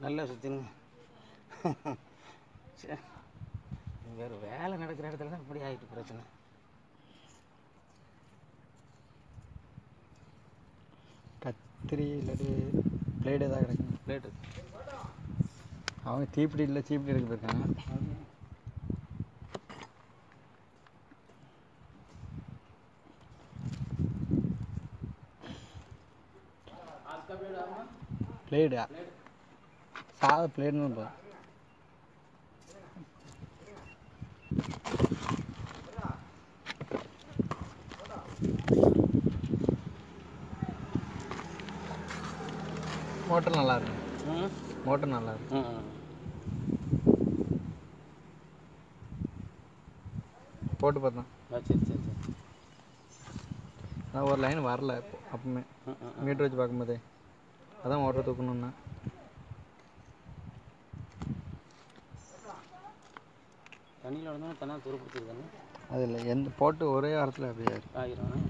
நல்லா சுற்றினுங்க சே வேறு வேலை நடக்கிற இடத்துல தான் இப்படி ஆகிட்டு பிரச்சனை கத்திரி இல்லாட்டி பிளேடு ஏதாவது கிடைக்கும் பிளேட்டு அவங்க தீப்பிடி இல்லை தீப்பிடி எடுக்க போயிருக்காங்க பிளேடா சாத பிளேடுன்னு போதும் மோட்டர் நல்லா இருக்கு ம் மோட்டர் நல்லா இருக்கு ம் ம். போட்டு பார்த்தேன் ஆ சரி சரி சரி நான் ஒரு லைன் வரல இப்போ அப்பவுமே ம் ம் ம். மீட்டர் வச்சு பார்க்கும்போதே அதான் மோட்டர் தூக்கணும்னா தண்ணியில் விழுந்தாலும் தன்னா துருப்பிடிச்சிருக்காங்க அது இல்லை எந்த போட்டு ஒரே வாரத்தில் அப்படியே இருக்கு. ஆயிரும்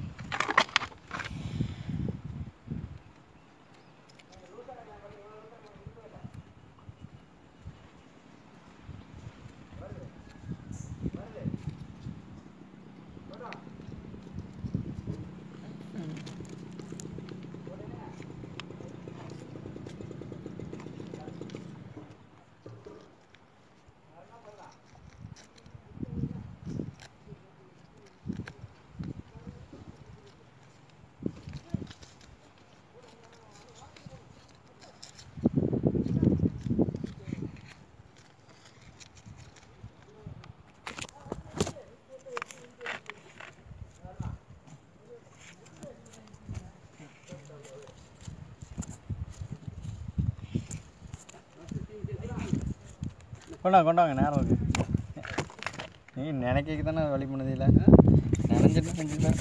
கொண்டாங்க கொண்டாங்க நேரம் இருக்கு நீ நினைக்க தானே வழி பண்ணதில்ல நினைஞ்சிட்டு செஞ்சுதான்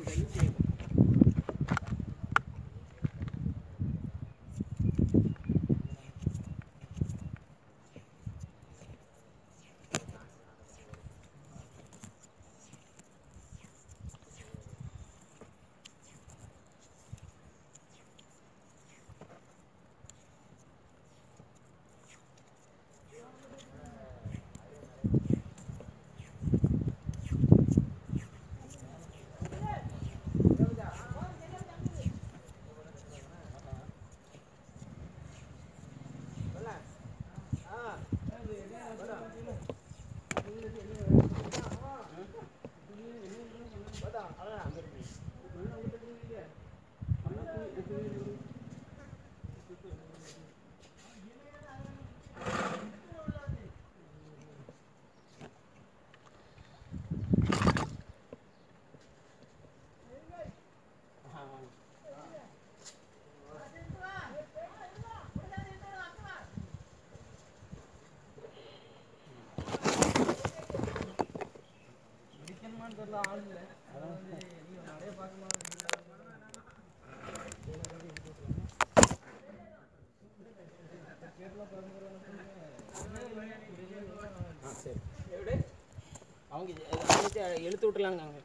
ஆ சரி அவங்க இது- அதை வச்சு இழுத்து விட்டுலாங்க அங்கே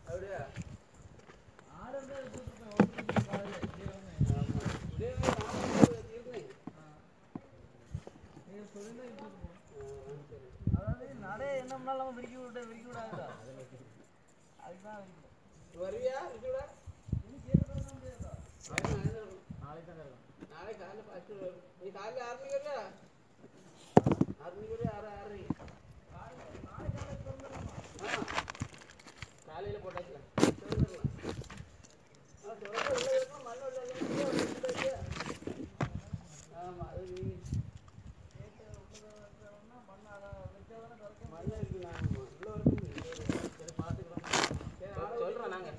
காலையில் போட்டாச்சுல ஆமாம் அது நீ- மண்ணு இருக்குண்ணா, ஆமா. இவ்வளோ இருக்குது. சரி, பார்த்துக்குறோம். சரி, சொல்றோம் நாங்க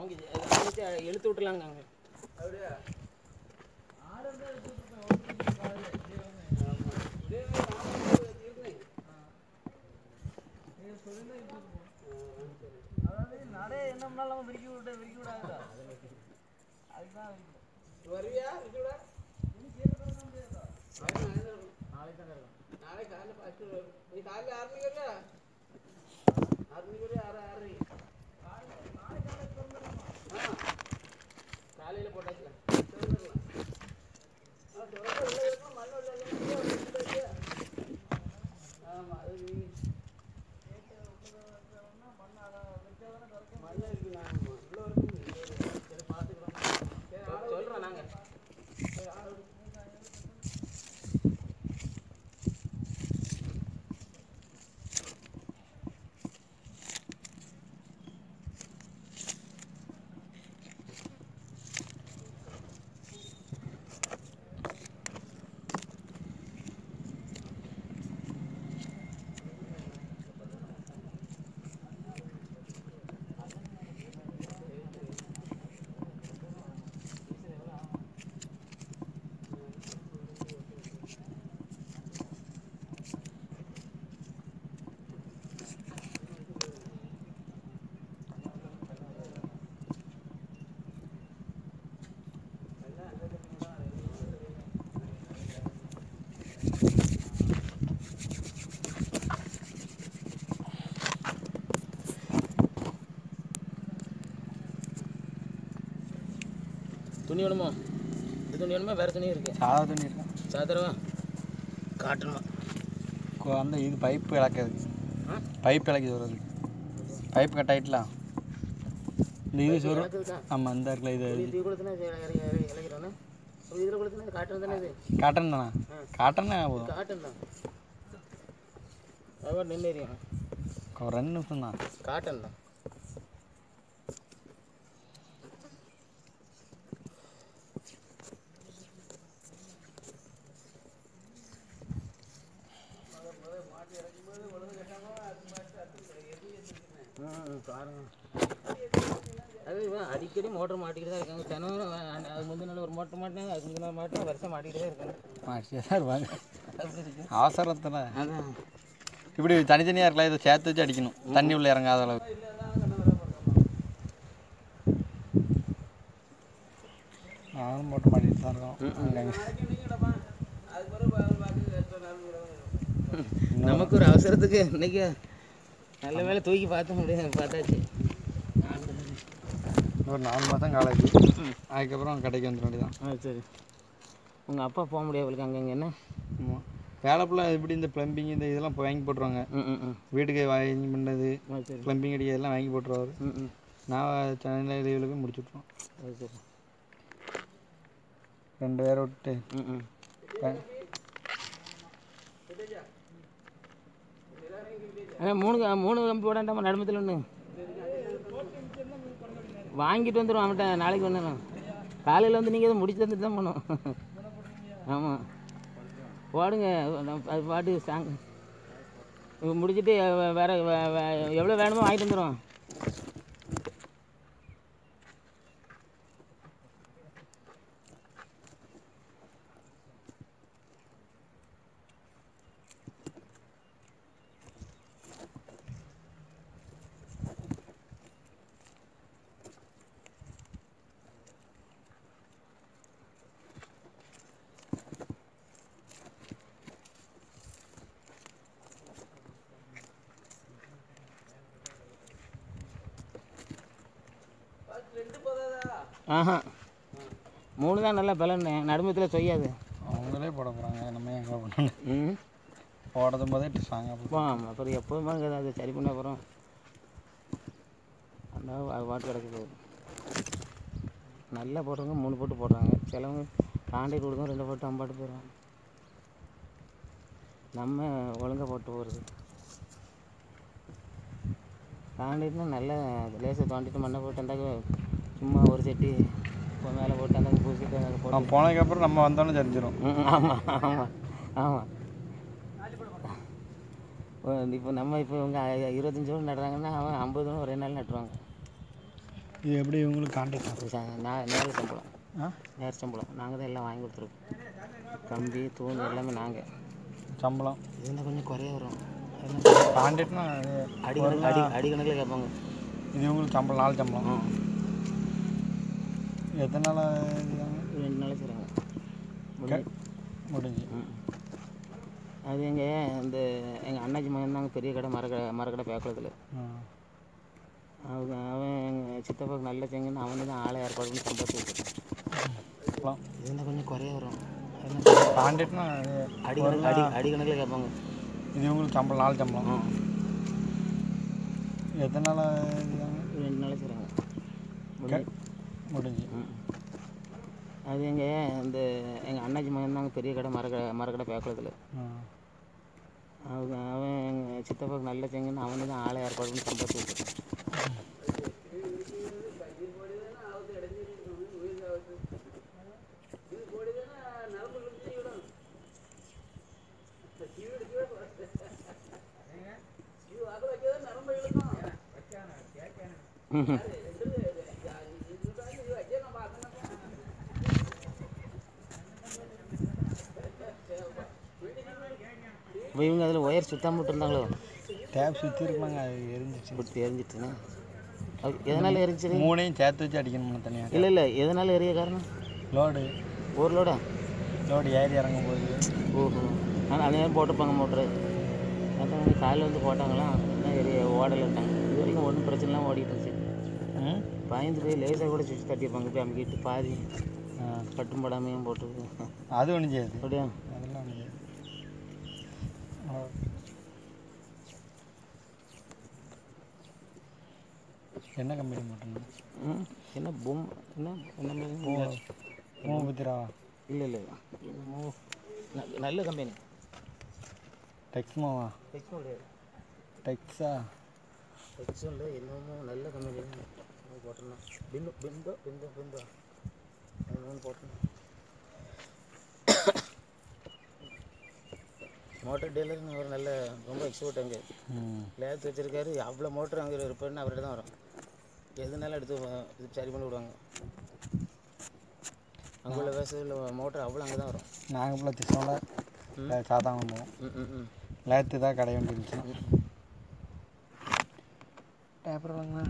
அவங்க இதை வச்சு இழுத்து விட்டுலாங்க நாங்கள் அப்படியா வருவியா விட்டுவிட நாளைக்கு காலையில் ஃபஸ்ட்டு நீ காலையில் ஆறு மணிக்கு வருவியா ஆறு மணிக்கு வருவியா ஆறு ஆறு காலையில் போட்டாச்சுல ஆமா அது நீ மண்ணை இருக்கு நான் உள்ள இருக்கு சரி பார்த்துக்கலாம் சரி ஆளை சொல்கிறோம் நாங்கள் சரி ஆளை விடு. துணி வேணுமோ இது துணி வேணுமா வேறு துணி இருக்கு சாதா தண்ணி இருக்கும் சாதரவா காட்டணுமா கொ- அந்த இது பைப்பு இழக்கிறது ஆ பைப் இழக்கி வருது பைப் கட் ஆகிட்டலாம் இந்த இது சொரு இழக்குதுக்கா ஆமாம் இந்த இருக்குல்ல இது இது தீ கொடுத்துனா இறங்கி இறங்கி இறங்கிறோன்னா இதில் கொடுத்துனா காட்டன் தானே இது காட்டன் தானே காட்டன் போதும் காட்டன் தான் அது நின்று எரியும் ஒரு ரெண்டு நிமிஷம் தான் காட்டன் தான் ம், பாருங்க அது இவன் அடிக்கடி மோட்டர் மாட்டிக்கிட்டு தான் இருக்காங்க தினம் அ- அது முந்தின நாள் ஒரு மோட்டர் மாட்டினாங்க அதுக்கு முந்தின நாள் மாட்டினா வருஷம் மாட்டிக்கிட்டே தான் இருக்காங்க மாட்டியே தான் இருப்பாங்க அப்படி இருக்கு அவசரத்தில் அதான் இப்படி தனித்தனியாக இருக்கலாம் இதை சேர்த்து வச்சு அடிக்கணும் தண்ணி உள்ள இறங்காத அளவு நானும் போட்டு மாட்டிட்டு தான் இருக்கோம் அங்கங்க. அதுக்கு பிறகு பா- பார்த்து எத்தனை நேரம் கூட வரும். நமக்கு ஒரு அவசரத்துக்கு இன்னைக்கு நல்ல வேலை தூக்கி பார்த்து முடியாது பார்த்தாச்சு ஒரு நாலு மாதம் காலேஜ் அதுக்கப்புறம் கடைக்கு வந்துட வேண்டியதான் ஆ சரி உங்கள் அப்பா போக முடியாது அங்கங்க என்ன ஆமாம் வேலை ஃபுல்லாக இப்படி இந்த ப்ளம்பிங் இந்த இதெல்லாம் இப்போ வாங்கி போட்டுருவாங்க ம் ம் ம் வீட்டுக்கு வாங்கி பண்ணது ஆ சரி ப்ளம்பிங் அடிக்க இதெல்லாம் வாங்கி போட்டுருவாரு ம் ம் நான் சென்னை லீவில் போய் முடிச்சு விட்ருவோம் அது சரி ரெண்டு பேரை விட்டு ம் ம் ப- ஆ மூணு க- மூணு கம்பி போடாண்டாமா நடுமத்தில் ஒன்று வாங்கிட்டு வந்துடும் அவன்கிட்ட நாளைக்கு வந்துடும் காலையில் வந்து நீங்கள் அதை முடிச்சு தந்துட்டு தான் போகணும் ஆமாம் போடுங்க நம்ம அது பாட்டு சாங் முடிச்சுட்டு வே- வேற வே- வே- எவ்வளோ வேணுமோ வாங்கிட்டு வந்துடும் ரெண்டு போதாதா ஆஹா மூணு தான் நல்லா பலன் நடுமத்தில் செய்யாது அவங்களே போட போகிறாங்க நம்ம ஏன் எங்கே பண்ணணும் ம் போடுறதும் போதே ஸ்ட்ராங்காக அப்போ ஆமாம் அப்புறம் எப்போதுமே இருக்குது அது சரி பண்ண அப்புறம் அந்த அது பாட்டு கிடக்குது நல்லா போடுறவங்க மூணு போட்டு போடுறாங்க சிலவங்க கான்ட்ராக்ட் கொடுக்கும் ரெண்டு போட்டு அம்பாட்டு போயிடுறாங்க நம்ம ஒழுங்காக போட்டு போகிறது கான்ட்ராக்ட்னா நல்லா லேசாக தோண்டிட்டு மண்ணை போட்டு அந்த சும்மா ஒரு செட்டி இப்போ மேலே போட்டு அந்த பூசிட்டு அதை போட்டு அவன் போனதுக்கப்புறம் நம்ம வந்தோன்னே தெரிஞ்சிடும் ம், ஆமாம் ஆமாம் ஆமாம் இப்போ நம்ம இப்போ இவங்க இருபத்தஞ்சி ரூபா நடுறாங்கன்னா அவன் ஐம்பது ரூபா ஒரே நாள் நட்டுருவாங்க இது எப்படி உங்களுக்கு கான்டாக்ட் இது ச- நே- நேர சம்பளம் ஆ நேர சம்பளம் நாங்கள் தான் எல்லாம் வாங்கி கொடுத்துருக்கோம் கம்பி தூண் எல்லாமே நாங்கள் சம்பளம் இது இருந்தால் கொஞ்சம் குறைய வரும் கான்டாக்ட்னா அடி கணக்கு அடி அடி கணக்கில் கேட்பாங்க இது உங்களுக்கு சம்பளம் நாலு சம்பளம் ஆ எத்தனை நாள் இதுதாங்க ரெண்டு நாளைக்கு செய்கிறாங்க முடிஞ்சு முடிஞ்சு ம். அது எங்கள் இந்த எங்கள் அண்ணாச்சி மகன் தாங்க பெரிய கடை மரக்கடை மரக்கடை பேக்குளத்தில் ஆ அவங்க அவன் எங்கள் சித்தப்பாவுக்கு நல்ல செங்கன்னு அவனு தான் ஆளை ஏற்பாடு பண்ணி சம்பளத்தை வச்சுருக்கான் சம்பளம் இது இருந்தால் கொஞ்சம் குறைய வரும் கான்டாக்ட்னா அடி கணக்கு அடி அடி கணக்கில் கேட்பாங்க இது உங்களுக்கு சம்பளம் நாலு சம்பளம் ஆ எத்தனை நாள் இதுதாங்க ரெண்டு நாளைக்கு செய்கிறாங்க முடிஞ்சு முடிஞ்சு ம். அது எங்கள் இந்த எங்கள் அண்ணாச்சி மகன் தாங்க பெரிய கடை மரக்கடை மரக்கடை பேக்குளத்தில் ஆ அவங்க அவன் எங்கள் சித்தப்பாவுக்கு நல்ல செங்கன்னு அவனு தான் ஆளை ஏற்பாடு பண்ணி சம்பளத்தை வச்சுருக்கான் இப்போ இவங்க அதில் ஒயர் சுத்தாம விட்டுருந்தாங்களோ டேப் சுற்றி இருக்கலாங்க அது எரிஞ்சிச்சு இப்படி எரிஞ்சிட்டுன்னு அது எதனால் எரிஞ்சிரு மூணையும் சேர்த்து வச்சு அடிக்கணும் தனியாக இல்லை இல்லை எதனால் எரிய காரணம் லோடு ஒரு லோடா லோடு ஏறி இறங்கும் போது ஓஹோ ஆனால் அதே நேரம் போட்டுப்பாங்க மோட்ரு அதான் காலையில் வந்து போட்டாங்களாம் என்ன எரிய ஓடலைட்டாங்க இது வரைக்கும் ஒன்றும் பிரச்சனை இல்லாமல் ஓடிட்டு இருந்துச்சு ம் பயந்து போய் லேசாக கூட சுவிட்ச் தட்டியிருப்பாங்க போய் அமுக்கிட்டு பாதி ஆ பட்டும் படாமையும் போட்டு அது ஒன்றும் செய்யாது அப்படியா அதெல்லாம் ஒன்றும் செய்யாது ஆ. என்ன கம்பெனி மாட்டணும் ம் என்ன பொம் என்ன என்ன மாதிரி மூபத்திரா இல்லை இல்லை என்னமோ ந- நல்ல கம்பெனி டெக்ஸ்மோவா டெக்ஸோ கிடையாது டெக்ஸா டெக்ஸோ இல்லை என்னமோ நல்ல கம்பெனி போட்டிருந்தோம் பிந்து பிந்தோ பிந்தோ பிந்தோ என்னமோ போட்டிருந்தோம் மோட்டர் டீலர்னு ஒரு நல்ல ரொம்ப எக்ஸ்போர்ட் அங்கே ம் லேத் வச்சுருக்காரு அவ்வளோ மோட்டர் அங்கே இருப்பேன்னு அவர்கிட்ட தான் வரும் எதுனாலும் எடுத்து வ- இது சரி பண்ணி விடுவாங்க அங்கே உள்ள வேசத்தில் மோட்டர் அவ்வளோ அங்கே தான் வரும் நாங்கள் ஃபுல்லாக திசோட சாத்தாங்க போவோம் ம் ம் ம் லேத்து தான் கடை வண்டி இருந்துச்சு அப்புறம்ங்க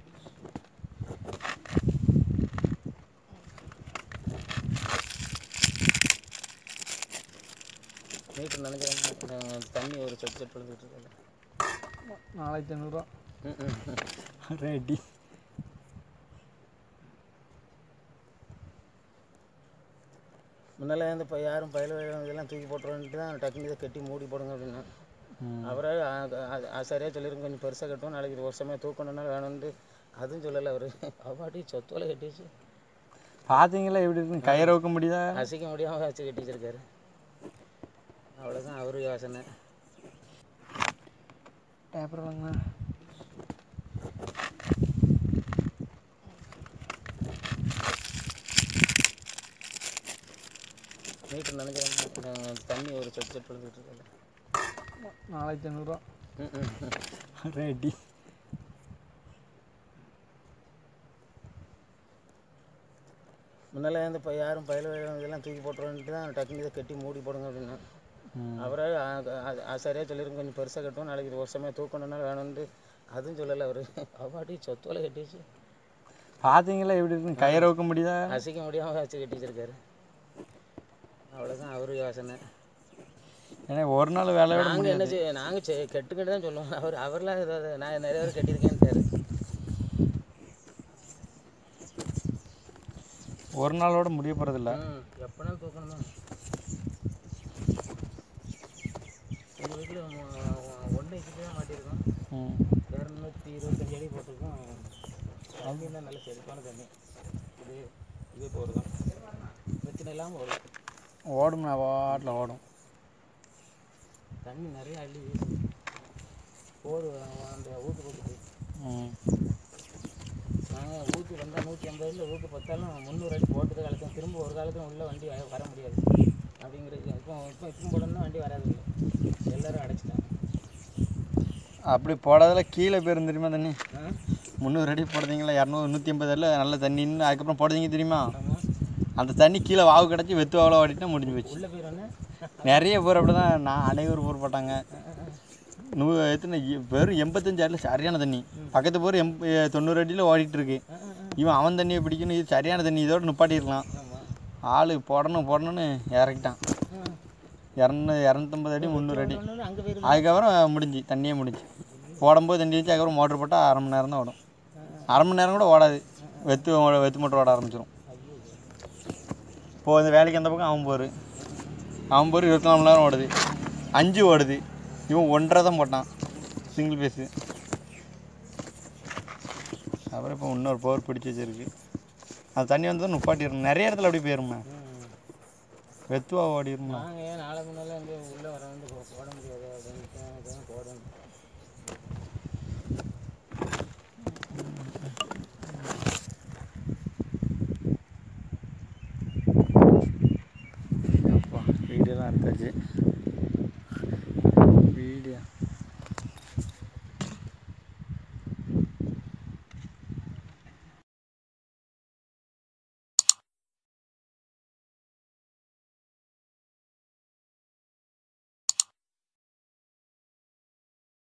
மீட்டர் நினைக்கிறேன் தண்ணி ஒரு சொட்டு சொட்டு விழுந்துட்டு இருக்கல நாலாயிரத்தி ஐநூறுரூவா ம் ம் ரெடி முன்னெல்லாம் வந்து இப்போ யாரும் பயில இதெல்லாம் தூக்கி போட்டுருவான்ட்டு தான் டக்குனு இதை கட்டி மூடி போடுங்க அப்படின்னா ம் அவரே சரியாக சொல்லிருங்க கொஞ்சம் பெருசாக கட்டும் நாளைக்கு இது வருஷமே தூக்கணும்னா வேணும்னு அதுவும் சொல்லலை அவர் அவாட்டி சொத்தோலை கட்டி வச்சு பார்த்தீங்களா எப்படி இருக்குன்னு கயிறு வைக்க முடியுதா அசைக்க முடியாமல் வச்சு கட்டி வச்சிருக்காரு அவ்வளோதான் அவரு யோசனை அப்புறம்ங்க மீட்டர் நினைக்கிறேன் தண்ணி ஒரு சொட்டு சொட்டு விழுந்துட்டு இருக்கல நாலாயிரத்தி ஐநூறுரூவா ம் ம் ரெடி முன்னெல்லாம் வந்து இப்போ யாரும் பயில இதெல்லாம் தூக்கி போட்டுருவான்ட்டு தான் டக்குனு இதை கட்டி மூடி போடுங்க அப்படின்னா ம் அவரே சரியாக சொல்லிருங்க கொஞ்சம் பெருசாக கட்டும் நாளைக்கு இது வருஷமே தூக்கணும்னா வேணும்னு அதுவும் சொல்லலை அவர் அவாட்டி சொத்தோலை கட்டி வச்சு பார்த்தீங்களா எப்படி இருக்குன்னு கயிறு வைக்க முடியுதா அசைக்க முடியாமல் வச்சு கட்டி வச்சிருக்காரு அவ்வளோதான் அவரு யோசனை ஏன்னா ஒரு நாள் வேலை விட நாங்கள் என்ன செய்ய நாங்கள் செ கெட்டுக்கிட்டு தான் சொல்லுவோம் அவர் அவர்லாம் ஏதாவது நான் நிறைய பேர் கட்டியிருக்கேன்ட்டாரு ஒரு நாளோட முடிய போகிறதில்ல ம் எப்போனாலும் தூக்கணும் தான் எங்கள் வீட்டில் ஒன்று இன்ச்சு தான் மாட்டியிருக்கோம் ம் இரநூத்தி இருபத்தஞ்சு அடி போட்டிருக்கோம் தண்ணி தான் நல்ல செழிப்பான தண்ணி இது இது போர் தான் பிரச்சனை இல்லாமல் வரும் ஓடும் நான் வாட்டில் ஓடும் தண்ணி நிறைய அள்ளி வீசுது போர் அந்த ஊற்று போட்டுது ம் நாங்கள் ஊற்றி வந்தால் நூற்றி ஐம்பதுல ஊற்று பத்தாலும் முந்நூறு அடி போட்டு தான் கலக்கும் திரும்ப ஒரு காலத்துல உள்ள வண்டி வ- வர முடியாது அப்படிங்கிறது இப்போ இப்போ இப்போ போடணும்னா வண்டி வராது இல்லை எல்லாரும் அடைச்சிட்டாங்க அப்படி போடாதல கீழே போயிரும் தெரியுமா தண்ணி ஆ முந்நூறு அடி போடுறீங்களா இரநூறு நூற்றி ஐம்பது அடியில் நல்ல தண்ணின்னு அதுக்கப்புறம் போடுறீங்க தெரியுமா ஆமாம் அந்த தண்ணி கீழே வாவு கிடச்சி வெத்து வாவில் ஓடிட்டா முடிஞ்சு போச்சு உள்ளே போயிடுவானே நிறைய பேர் அப்படி தான் நான் அனைவரும் போர் போட்டாங்க நூ எத்தனை எ- வெறும் எண்பத்தஞ்சு அடியில் சரியான தண்ணி பக்கத்து போர் எம் எ- தொண்ணூறு அடியில் ஓடிட்டு இருக்கு இவன் அவன் தண்ணியை பிடிக்கணும் இது சரியான தண்ணி இதோட நிப்பாட்டிடலாம் ஆமாம் ஆள் போடணும் போடணும்னு இறக்கிட்டான் இரநூ இரநூத்தம்பது அடி முந்நூறு அடி அங்கே போயிடுது அதுக்கப்புறம் முடிஞ்சு தண்ணியே முடிஞ்சு போடும்போது தண்ணி வச்சு அதுக்கப்புறம் மோட்டர் போட்டால் அரை மணி நேரம் தான் ஓடும் அரை மணி நேரம் கூட ஓடாது வெத்து வெத்து மோட்டர் ஓட ஆரம்பிச்சிடும் இப்போ இந்த வேலைக்கு அந்த பக்கம் அவன் போர் அவன் போர் இருபத்தி நாலு மணி நேரம் ஓடுது அஞ்சு ஓடுது இவன் ஒன்றரை தான் போட்டான் சிங்கிள் பேஸு அப்புறம் இப்போ இன்னொரு போர் பிடிச்சி வச்சிருக்கு அந்த தண்ணி வந்து நுப்பாட்டிடணும் நிறைய இடத்துல அப்படி போயிருமா வெத்துவா ஓடிடுமா நாங்கள் ஏன் நாளை முன்னால வந்து உள்ளே வர வந்து போ- போட முடியாது அப்படின்னு தான் போடணும் வீடியோலாம் எடுத்தாச்சு